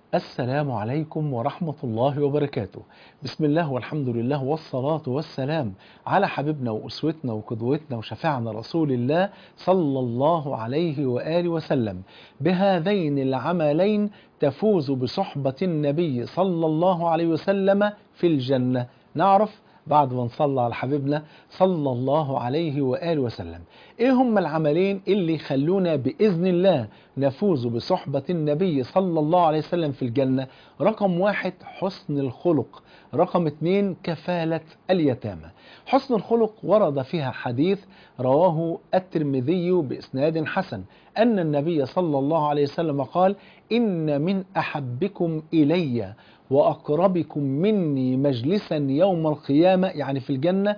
السلام عليكم ورحمة الله وبركاته بسم الله والحمد لله والصلاة والسلام على حبيبنا وأسوتنا وقدوتنا وشفيعنا رسول الله صلى الله عليه وآله وسلم بهذين العملين تفوز بصحبة النبي صلى الله عليه وسلم في الجنة نعرف بعد ما نصلى على حبيبنا صلى الله عليه وآله وسلم ايه هم العملين اللي يخلونا بإذن الله نفوز بصحبة النبي صلى الله عليه وسلم في الجنة رقم واحد حسن الخلق رقم اتنين كفالة اليتامى حسن الخلق ورد فيها حديث رواه الترمذي بإسناد حسن أن النبي صلى الله عليه وسلم قال إن من أحبكم إلي وأقربكم مني مجلسا يوم القيامة يعني في الجنة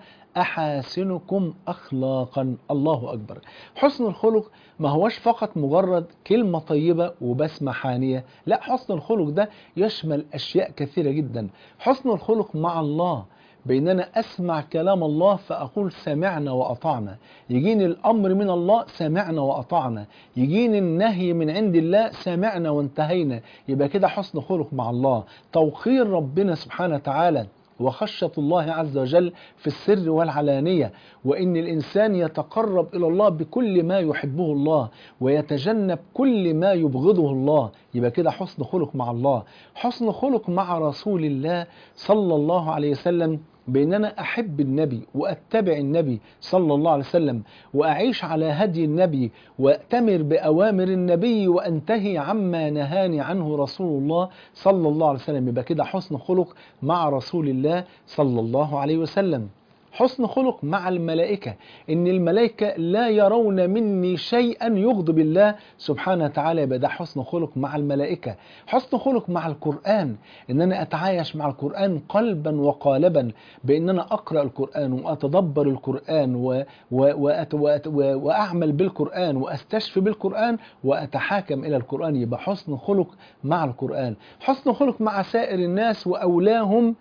أحاسنكم أخلاقا الله أكبر حسن الخلق ما هوش فقط مجرد كلمة طيبة وبسمة حانية لا حسن الخلق ده يشمل أشياء كثيرة جدا حسن الخلق مع الله بين أنا أسمع كلام الله فأقول سمعنا وأطعنا يجيني الأمر من الله سمعنا وأطعنا يجيني النهي من عند الله سمعنا وانتهينا يبقى كده حسن خلق مع الله توقير ربنا سبحانه وتعالى وخشية الله عز وجل في السر والعلانية وإن الإنسان يتقرب إلى الله بكل ما يحبه الله ويتجنب كل ما يبغضه الله يبقى كده حسن خلق مع الله حسن خلق مع رسول الله صلى الله عليه وسلم بأن أنا أحب النبي وأتبع النبي صلى الله عليه وسلم وأعيش على هدي النبي وأتمر بأوامر النبي وأنتهي عما نهاني عنه رسول الله صلى الله عليه وسلم يبقى كده حسن خلق مع رسول الله صلى الله عليه وسلم حسن خلق مع الملائكة إن الملائكة لا يرون مني شيئا يغضب الله سبحانه وتعالى يبقى ده حسن خلق مع الملائكة حسن خلق مع القرآن إن أنا أتعايش مع القرآن قلبا وقالبا بإن أنا أقرأ القرآن وأتدبر القرآن و و وأت وأت وأعمل بالقرآن وأستشفي بالقرآن وأتحاكم إلى القرآن يبقى حسن خلق مع القرآن حسن خلق مع سائر الناس وأولاهم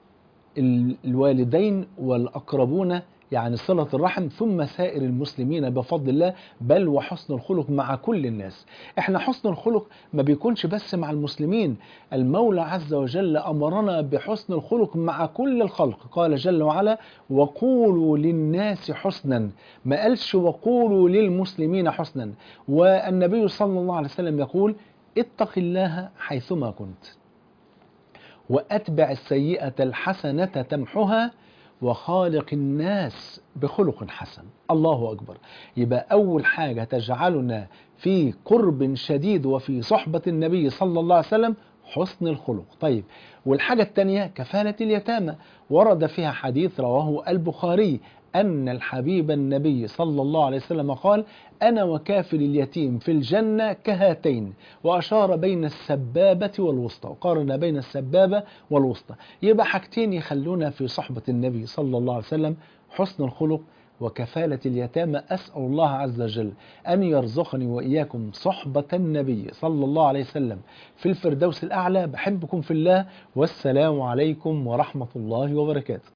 الوالدين والأقربون يعني صلة الرحم ثم سائر المسلمين بفضل الله بل وحسن الخلق مع كل الناس احنا حسن الخلق ما بيكونش بس مع المسلمين المولى عز وجل أمرنا بحسن الخلق مع كل الخلق قال جل وعلا وقولوا للناس حسنا ما قالش وقولوا للمسلمين حسنا والنبي صلى الله عليه وسلم يقول اتق الله حيثما كنت وأتبع السيئة الحسنة تمحها وخالق الناس بخلق حسن الله أكبر يبقى أول حاجة تجعلنا في قرب شديد وفي صحبة النبي صلى الله عليه وسلم حسن الخلق طيب والحاجة الثانية كفالة اليتامى ورد فيها حديث رواه البخاري أن الحبيب النبي صلى الله عليه وسلم قال أنا وكافل اليتيم في الجنة كهاتين وأشار بين السبابة والوسطى وقارن بين السبابة والوسطى يبقى حاجتين يخلونا في صحبة النبي صلى الله عليه وسلم حسن الخلق وكفالة اليتامى أسأل الله عز وجل أن يرزقني وإياكم صحبة النبي صلى الله عليه وسلم في الفردوس الأعلى بحبكم في الله والسلام عليكم ورحمة الله وبركاته